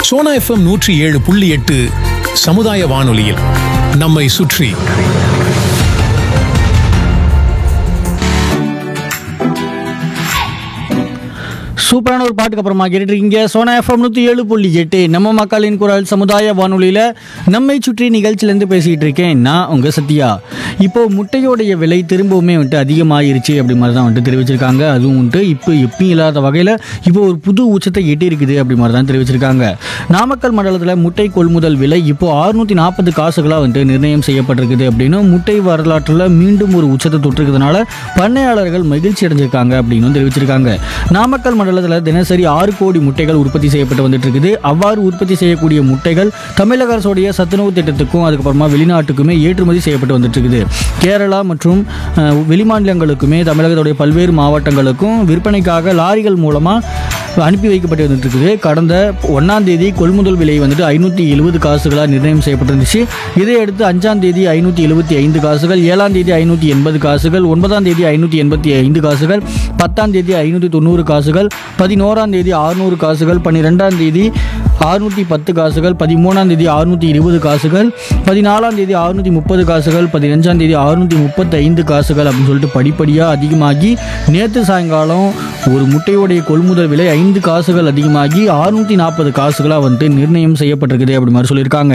Sona FM நூற்றி ஏழு புள்ளி எட்டு சமுதாய வானொலியில் நம்மை சுற்றி சூப்பரான ஒரு பாட்டுக்கு அப்புறமா கேட்டுட்டு இருக்கீங்க சோனா எஃப்எம் நூற்றி ஏழு புள்ளி எட்டு நம்ம மக்களின் குரல் சமுதாய வானொலியில் நம்மை சுற்றி நிகழ்ச்சியிலேருந்து பேசிகிட்டு இருக்கேன் நான் உங்கள் சத்யா இப்போ முட்டையோடைய விலை திரும்பவுமே வந்துட்டு அதிகமாகிருச்சு அப்படி மாதிரி தான் வந்துட்டு தெரிவிச்சிருக்காங்க அதுவும் வந்துட்டு இப்போ எப்பயும் இல்லாத வகையில் இப்போ ஒரு புது உச்சத்தை எட்டி இருக்குது அப்படி மாதிரி தான் தெரிவிச்சிருக்காங்க நாமக்கல் மண்டலத்தில் முட்டை கொள்முதல் விலை இப்போ அறுநூத்தி நாற்பது காசுகளாக வந்துட்டு நிர்ணயம் செய்யப்பட்டிருக்குது அப்படின்னு முட்டை வரலாற்றில் மீண்டும் ஒரு உச்சத்தை தொட்டிருக்கிறதுனால பண்ணையாளர்கள் மகிழ்ச்சி அடைஞ்சிருக்காங்க அப்படின்னு தெரிவிச்சிருக்காங்க நாமக்கல் மண்டலத்தில் தினசரி ஆறு கோடி முட்டைகள் உற்பத்தி செய்யப்பட்டு வந்துட்டு இருக்குது அவ்வாறு உற்பத்தி செய்யக்கூடிய முட்டைகள் தமிழக அரசுடைய சத்துணவு திட்டத்துக்கும் அதுக்கப்புறமா வெளிநாட்டுக்குமே ஏற்றுமதி செய்யப்பட்டு வந்துட்டு இருக்குது கேரளா மற்றும் அஹ், வெளிமாநிலங்களுக்குமே தமிழகத்துடைய பல்வேறு மாவட்டங்களுக்கும் விற்பனைக்காக லாரிகள் மூலமாக அனுப்பி வைக்கப்பட்டு வந்துட்டு இருக்குது கடந்த ஒன்றாம் தேதி கொள்முதல் விலை வந்துட்டு ஐநூற்றி எழுபது காசுகளாக நிர்ணயம் செய்யப்பட்டிருந்துச்சு இதையடுத்து அஞ்சாம் தேதி ஐநூற்றி எழுபத்தி ஐந்து காசுகள் ஏழாம் தேதி ஐநூற்றி எண்பது காசுகள் ஒன்பதாம் தேதி ஐநூற்றி எண்பத்தி ஐந்து காசுகள் பத்தாம் தேதி ஐநூற்றி தொண்ணூறு காசுகள் பதினோராம் தேதி அறுநூறு காசுகள் பன்னிரெண்டாம் தேதி அறுநூற்றி பத்து காசுகள் பதிமூணாம் தேதி அறுநூற்றி இருபது காசுகள் பதினாலாம் தேதி அறுநூற்றி முப்பது காசுகள் பதினஞ்சாம் தேதி அறுநூற்றி முப்பத்தி ஐந்து காசுகள் அப்படின்னு சொல்லிட்டு படிப்படியாக அதிகமாகி நேற்று சாயங்காலம் ஒரு முட்டையோடைய கொள்முதல் விலை ஐந்து காசுகள் அதிகமாகி அறுநூற்றி நாற்பது காசுகளாக வந்துட்டு நிர்ணயம் செய்யப்பட்டிருக்குது அப்படி மாதிரி சொல்லியிருக்காங்க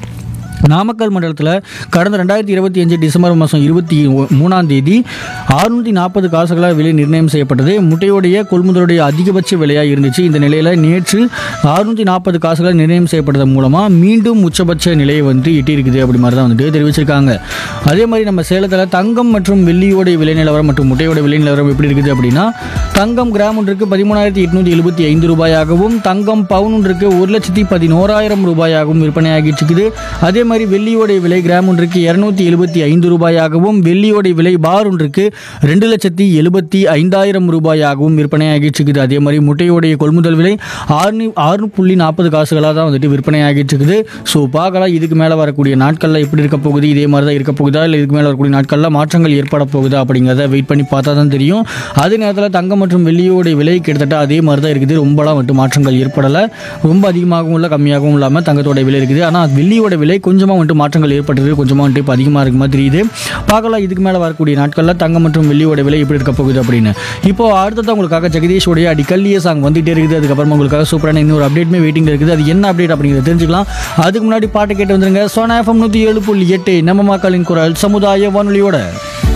நாமக்கல் மண்டலத்தில் கடந்த ரெண்டாயிரத்தி இருபத்தி அஞ்சு டிசம்பர் மாதம் இருபத்தி ஒ- மூணாம் தேதி அறுநூற்றி நாற்பது காசுகளாக விலை நிர்ணயம் செய்யப்பட்டது முட்டையோடைய கொள்முதலுடைய அதிகபட்ச விலையாக இருந்துச்சு இந்த நிலையில் நேற்று அறுநூற்றி நாற்பது காசுகள் நிர்ணயம் செய்யப்பட்டதன் மூலமாக மீண்டும் உச்சபட்ச நிலையை வந்து எட்டியிருக்குது அப்படி மாதிரி தான் வந்துட்டு தெரிவிச்சிருக்காங்க அதே மாதிரி நம்ம சேலத்தில் தங்கம் மற்றும் வெள்ளியோடைய விலை நிலவரம் மற்றும் முட்டையோட விலை நிலவரம் எப்படி இருக்குது அப்படின்னா தங்கம் கிராம் ஒன்றுக்கு பதிமூணாயிரத்தி எட்நூற்றி எழுபத்தி ஐந்து ரூபாயாகவும் தங்கம் பவுன் ஒன்றுக்கு ஒரு லட்சத்தி பதினோராயிரம் ரூபாயாகவும் விற்பனையாகிட்டு இருக்குது அதே மாதிரி வெள்ளியோடைய விலை கிராம் ஒன்றுக்கு இரநூத்தி எழுபத்தி ஐந்து ரூபாயாகவும் வெள்ளியோடைய விலை பார் ஒன்றுக்கு ரெண்டு லட்சத்தி எழுபத்தி ஐந்தாயிரம் ரூபாயாகவும் விற்பனையாகிட்டு இருக்குது அதே மாதிரி முட்டையோடைய கொள்முதல் விலை ஆறு ஆறு புள்ளி நாற்பது காசுகளாக தான் வந்துட்டு விற்பனையாகிட்டு இருக்குது ஸோ பார்க்கலாம் இதுக்கு மேலே வரக்கூடிய நாட்களில் எப்படி இருக்க போகுது இதே மாதிரி தான் இருக்க போகுதா இல்லை இதுக்கு மேலே வரக்கூடிய நாட்களில் மாற்றங்கள் ஏற்பட போகுதா அப்படிங்கிறத வெயிட் பண்ணி பார்த்தா தான் தெரியும் அதே நேரத்தில் தங்கம் மற்றும் வெள்ளியோடைய விலை கிட்டத்தட்ட அதே மாதிரி தான் இருக்குது ரொம்பலாம் வந்துட்டு மாற்றங்கள் ஏற்படலை ரொம்ப அதிகமாகவும் இல்லை கம்மியாகவும் இல்லாமல் தங்கத்தோட விலை இருக்குது ஆனால் வெள்ளியோட விலை கொஞ்சமாக வந்துட்டு மாற்றங்கள் ஏற்பட்டிருக்கு கொஞ்சமாக வந்துட்டு இப்போ அதிகமாக இருக்க மாதிரி தெரியுது பார்க்கலாம் இதுக்கு மேலே வரக்கூடிய நாட்களில் தங்கம் மற்றும் வெள்ளியோட விலை எப்படி இருக்க போகுது அப்படின்னு இப்போ அடுத்தது உங்களுக்காக ஜெகதீஷோடைய அடிக்கல்லிய சாங் வந்துட்டே இருக்குது அதுக்கப்புறமா உங்களுக்காக சூப்பரான இன்னொரு அப்டேட்மே வெயிட்டிங் இருக்குது அது என்ன அப்டேட் அப்படிங்கிறத தெரிஞ்சுக்கலாம் அதுக்கு முன்னாடி பாட்டை கேட்டு வந்துருங்க சோனா எஃப்எம் நூற்றி ஏழு புள்ளி எட்டு நம்ம மக்களின் குரல் சமுதாய வானொலியோட